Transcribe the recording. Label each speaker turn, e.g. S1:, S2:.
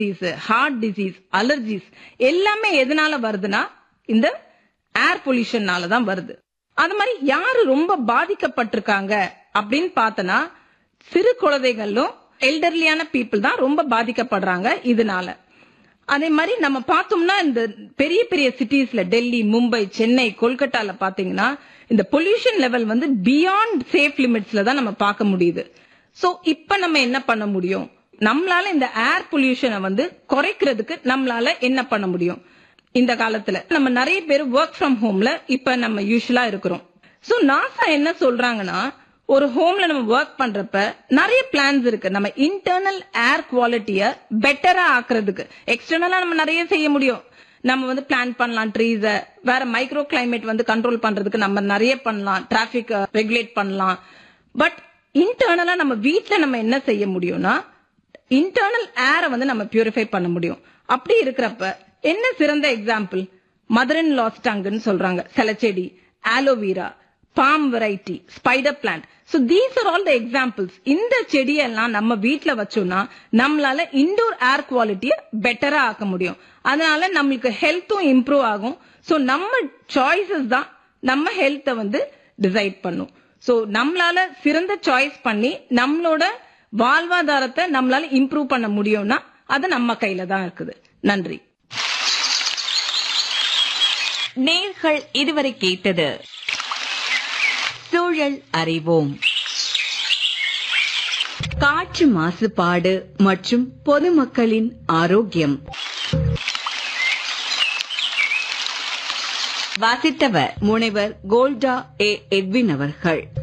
S1: heart disease allergies எல்லாமே எதனால வருதுன்னா இந்த ஏர் பொல்யூஷன்னால தான் வருது அது மாதிரி யாரு ரொம்ப பாதிக்கப்பட்டிருக்காங்க அப்படின்னு பார்த்தனா சிறு குழந்தைகளும் எல்டர்லியான பீப்புள் தான் ரொம்ப பாதிக்கப்படுறாங்க இதனால அதே மாதிரி நம்ம பார்த்தோம்னா இந்த பெரிய பெரிய சிட்டிஸ்ல டெல்லி மும்பை சென்னை கொல்கட்டால பாத்தீங்கன்னா இந்த பொல்யூஷன் லெவல் வந்து பியாண்ட் சேஃப் லிமிட்ஸ்ல தான் நம்ம பார்க்க முடியுது சோ இப்ப நம்ம என்ன பண்ண முடியும் நம்மளால இந்த ஏர் பொல்யூஷனை வந்து குறைக்கிறதுக்கு நம்மளால என்ன பண்ண முடியும் இந்த காலத்துல நம்ம நிறைய பேர் ஒர்க் ஃப்ரம் ஹோம்ல இப்ப நம்ம யூஸ்வலா இருக்கிறோம் சோ நாசா என்ன சொல்றாங்கன்னா ஒரு ஹோம்ல நம்ம ஒர்க் பண்றப்ப நிறைய பிளான்ஸ் இருக்கு நம்ம இன்டர்னல் ஏர் குவாலிட்டிய பெட்டரா ஆக்குறதுக்கு எக்ஸ்டர்னலா நம்ம நிறைய செய்ய முடியும் நம்ம வந்து பிளான் பண்ணலாம் ட்ரீஸ வேற மைக்ரோ கிளைமேட் வந்து கண்ட்ரோல் பண்றதுக்கு நம்ம நிறைய பண்ணலாம் டிராபிக் ரெகுலேட் பண்ணலாம் பட் இன்டர்னலா நம்ம வீட்ல நம்ம என்ன செய்ய முடியும்னா இன்டர்னல் ஏரை வந்து நம்ம பியூரிஃபை பண்ண முடியும் அப்படி இருக்கிறப்ப என்ன சிறந்த எக்ஸாம்பிள் மதர் இன் லாஸ் டங்குன்னு சொல்றாங்க செலச்செடி aloe vera palm variety spider plant so these are all the examples இந்த செடியெல்லாம் நம்ம வீட்ல வச்சோம்னா நம்மளால இன்டோர் ஏர் குவாலிட்டிய பெட்டரா ஆக்க முடியும் அதனால நம்மளுக்கு ஹெல்த்தும் இம்ப்ரூவ் ஆகும் சோ நம்ம சாய்ஸஸ் தான் நம்ம ஹெல்த்தை வந்து டிசைட் பண்ணும் சோ நம்மளால சிறந்த சாய்ஸ் பண்ணி நம்மளோட வாழ்வாதாரத்தை நம்மளால இம்ப்ரூவ் பண்ண முடியும்னா அது நம்ம கையில தான் இருக்குது நன்றி
S2: நேர்கள் இதுவரை கேட்டது சூழல் அறிவோம் காற்று மாசுபாடு மற்றும் பொதுமக்களின் ஆரோக்கியம் வாசித்தவர் முனைவர் கோல்டா ஏ எட்வின் அவர்கள்